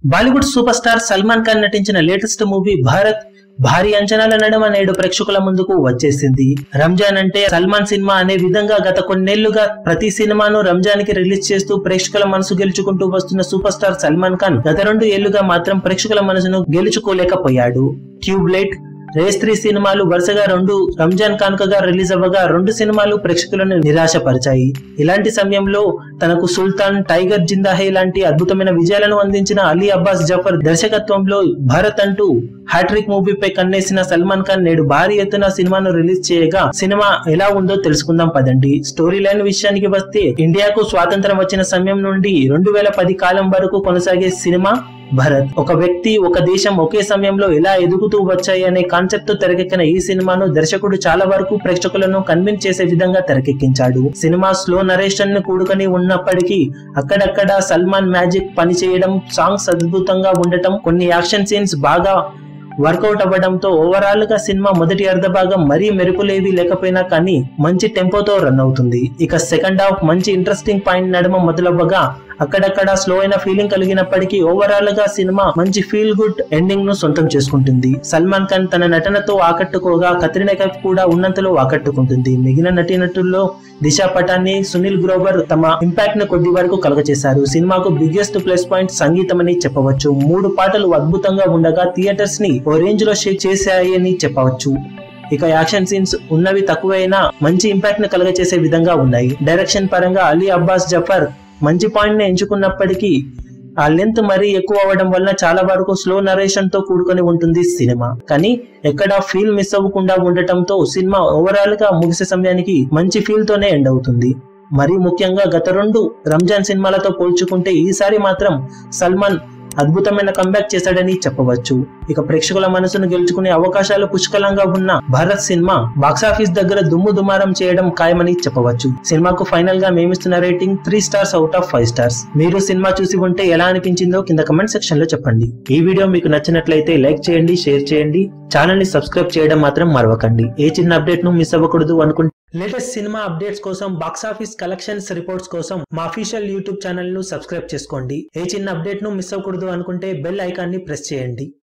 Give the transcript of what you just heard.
Bollywood superstar Salman Khan నటించిన latest movie Bharat భారీ అంచనాల నడుమ నేడు ప్రేక్షకుల ముందుకు వచ్చేసింది రంజాన్ అంటే సల్మాన్ సినిమా అనే విధంగా గత కొన్నేళ్లుగా ప్రతి సినిమాను రంజాన్ కి రిలీజ్ చేస్తూ ప్రేక్షకుల మనసు గెలుచుకుంటూ వస్తున్న సూపర్ స్టార్ సల్మాన్ ఖాన్ గత రెండు ఏళ్లుగా మాత్రం ప్రేక్షకుల మనసును గెలుచుకోలేకపోయాడు ట్యూబ్ లైట్ రేస్ త్రీ సినిమాలు వరుసగా రెండు రంజాన్ కానుకగా రిలీజ్ అవ్వగా రెండు సినిమాలు ప్రేక్షకులను నిరాశపరిచాయి ఇలాంటి సమయంలో తనకు సుల్తాన్ టైగర్ జిందాహే లాంటి అద్భుతమైన విజయాలను అందించిన అలీ అబ్బాస్ జఫర్ దర్శకత్వంలో భారత్ అంటూ హ్యాట్రిక్ మూవీపై కన్నేసిన సల్మాన్ ఖాన్ నేడు భారీ ఎత్తున సినిమాను రిలీజ్ చేయగా సినిమా ఎలా ఉందో తెలుసుకుందాం పదండి స్టోరీ లైన్ విషయానికి వస్తే ఇండియాకు స్వాతంత్రం వచ్చిన సమయం నుండి రెండు వేల పది కాలం వరకు కొనసాగే సినిమా భరత్ ఒక వ్యక్తి ఒక దేశం ఒకే సమయంలో ఎలా ఎదుగుతూ వచ్చాయి అనే కాన్సెప్ట్ తో తెరకెక్కిన ఈ సినిమాను దర్శకుడు చాలా వరకు ప్రేక్షకులను కన్విన్స్ చేసే విధంగా తెరకెక్కించాడు సినిమా స్లో నరేషన్ ను కూడుకొని ఉన్నప్పటికీ అక్కడక్కడ సల్మాన్ మ్యాజిక్ పనిచేయడం సాంగ్స్ అద్భుతంగా ఉండటం కొన్ని యాక్షన్ సీన్స్ బాగా వర్కౌట్ అవ్వడంతో ఓవరాల్ గా సినిమా మొదటి అర్ధ భాగం మరీ మెరుపులేవి లేకపోయినా కానీ మంచి టెంపోతో రన్ అవుతుంది ఇక సెకండ్ హాఫ్ మంచి ఇంట్రెస్టింగ్ పాయింట్ నడుమ మొదలవ్వగా అక్కడక్కడ స్లో అయిన ఫీలింగ్ కలిగినప్పటికీ ఓవరాల్ గా సినిమా మంచి ఫీల్ గుడ్ ఎండింగ్ ను సొంతం చేసుకుంటుంది సల్మాన్ ఖాన్ తన నటనతో ఆకట్టుకోగా కత్రినా కైఫ్ కూడా ఉన్నంతలో ఆకట్టుకుంటుంది మిగిలిన నటీనటుల్లో దిశా పటాన్ని సునీల్ గ్రోవర్ తమ ఇంపాక్ట్ ను కొద్ది వరకు కలగచేశారు సినిమాకు బిగ్గెస్ట్ ప్లస్ పాయింట్ సంగీతం అని చెప్పవచ్చు మూడు పాటలు అద్భుతంగా ఉండగా థియేటర్స్ ని ఓ రేంజ్ లో షేక్ చేశాయి అని చెప్పవచ్చు ఇక యాక్షన్ సీన్స్ ఉన్నవి తక్కువైనా మంచి ఇంపాక్ట్ ను కలగచేసే విధంగా ఉన్నాయి డైరెక్షన్ పరంగా అలీ అబ్బాస్ జఫర్ మంచి పాయింట్ ని ఎంచుకున్నప్పటికీ ఆ లెంత్ మరీ ఎక్కువ అవ్వడం వల్ల చాలా వరకు స్లో నరేషన్ తో కూడుకొని ఉంటుంది సినిమా కానీ ఎక్కడ ఫీల్ మిస్ అవ్వకుండా ఉండటంతో సినిమా ఓవరాల్ గా ముగిసే సమయానికి మంచి ఫీల్ తోనే ఎండ్ అవుతుంది మరీ ముఖ్యంగా గత రెండు రంజాన్ సినిమాలతో పోల్చుకుంటే ఈసారి మాత్రం సల్మాన్ అద్భుతమైన కంబ్యాక్ చేశాడని చెప్పవచ్చు ఇక ప్రేక్షకుల మనసును గెలుచుకునే అవకాశాలు పుష్కలంగా ఉన్న భారత్ సినిమా బాక్సాఫీస్ దగ్గర దుమ్ము దుమారం చేయడం ఖాయమని చెప్పవచ్చు సినిమాకు ఫైనల్ గా మేమిస్తున్న rating three stars out of five stars మీరు సినిమా చూసి ఉంటే ఎలా అనిపించిందో కింద కమెంట్ సెక్షన్ లో చెప్పండి ఈ వీడియో మీకు నచ్చినట్లయితే లైక్ చేయండి షేర్ చేయండి ఛానల్ ని సబ్స్క్రైబ్ చేయడం మాత్రం మరవకండి ఏ చిన్న అప్డేట్ ను మిస్ అవ్వకూడదు అనుకుంటే లేటెస్ట్ సినిమా అప్డేట్స్ కోసం బాక్సాఫీస్ కలెక్షన్స్ రిపోర్ట్స్ కోసం మా అఫీషియల్ యూట్యూబ్ ఛానల్ ను సబ్స్క్రైబ్ చేసుకోండి ఏ చిన్న అప్డేట్ ను మిస్ అవ్వకూడదు అనుకుంటే బెల్ ఐకాన్ ని ప్రెస్ చేయండి